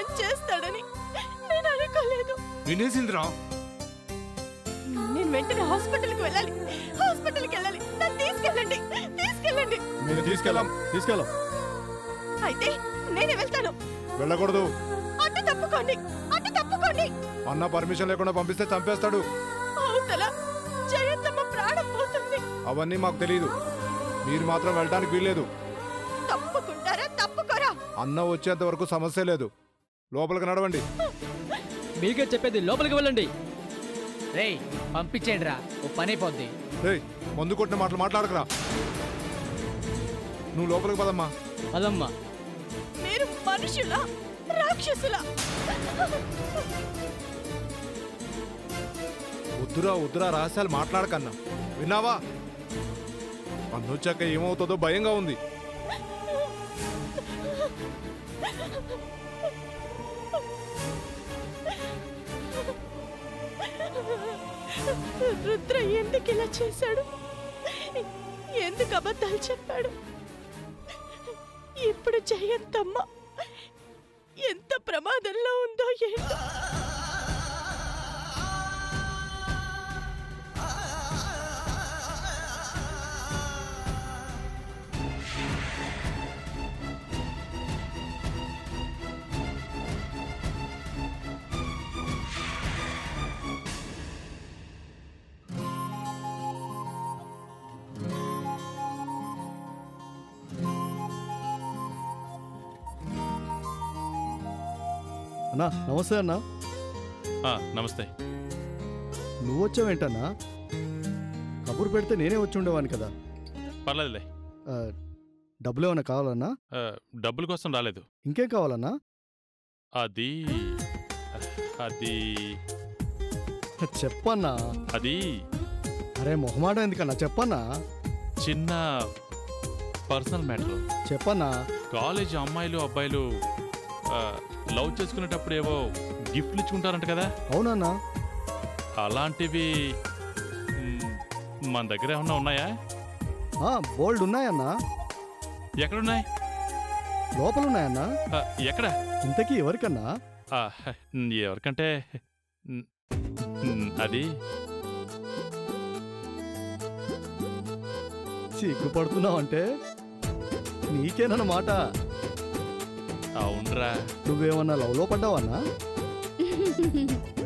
చేస్తాడని నేను అనుకోలేదు వినేసిందిరా నేను వెంటనే హాస్పిటల్కి వెళ్ళాలి హాస్పిటల్కి వెళ్ళాలి నన్ను తీసుకెళ్ళండి తీసుకెళ్ళండి నేను తీసుకెళ్ళాం తీసుకెళ్ళాం అయితే నేనే వెళ్తాను వెళ్ళకూడదు అటు తప్పుకోండి అటు తప్పుకోండి అన్న పర్మిషన్ లేకుండా పంపిస్తే చంపేస్తాడు అవతల జయంతమ్మ ప్రాణం పోతుంది అవన్నీ మాకు తెలియదు మీరు మాత్రం వెళ్ళడానికి వీల్లేదు తప్పుకుంటారా తప్పుకోరా అన్న వచ్చేంత వరకు సమస్య లేదు లోపలికి నడవండి మీకే చెప్పేది లోపలికి వెళ్ళండి రేయ్ పంపించేయండి రా ఓ పని అయిపోద్ది రేయ్ మందు కొట్టిన మాటలు మాట్లాడకరా నువ్వు లోపలికి పదమ్మా అదమ్మా మీరు మనుషుల రాక్షసుల వద్దురా వద్దురా రహస్యాలు మాట్లాడకన్నా విన్నావా అన్నొచ్చాక ఏమవుతుందో భయంగా ఉంది రుద్ర ఎందుకు ఇలా చేశాడు ఎందుకు అబద్ధాలు చెప్పాడు ఇప్పుడు జయంతమ్మ ఎంత ప్రమాదంలో ఉందో ఏంటో అన్నా నమస్తే అన్నా ఆ, నమస్తే నువ్వు వచ్చావేంటన్నా కబురు పెడితే నేనే వచ్చి ఉండేవాని కదా పర్లేదులే ఆ, డబ్బులు ఏమైనా కావాలన్నా ఆ, డబ్బుల కోసం రాలేదు ఇంకేం కావాలన్నా అది అది చెప్పన్నా అది అరే మొహమాటం ఎందుకన్నా చెప్పన్నా చిన్న పర్సనల్ మ్యాటర్ చెప్పన్నా కాలేజ్ అమ్మాయిలు అబ్బాయిలు ఆ, లవ్ చేసుకునేటప్పుడు ఏవో గిఫ్ట్లు ఇచ్చుకుంటారంట కదా అవునన్నా అలాంటివి మ్, మన దగ్గర ఏమన్నా ఉన్నాయా ఆ, బోల్డ్ ఉన్నాయన్నా ఎక్కడున్నాయి లోపల ఉన్నాయన్నా ఆ, ఎక్కడ ఇంతకీ ఎవరికన్నా ఆ, ఎవరికంటే మ్, మ్, అది సిగ్గుపడుతున్నావు అంటే నీకేనన్నమాట అవునరా నువ్వేమన్నా లవ్లో పడ్డావన్నా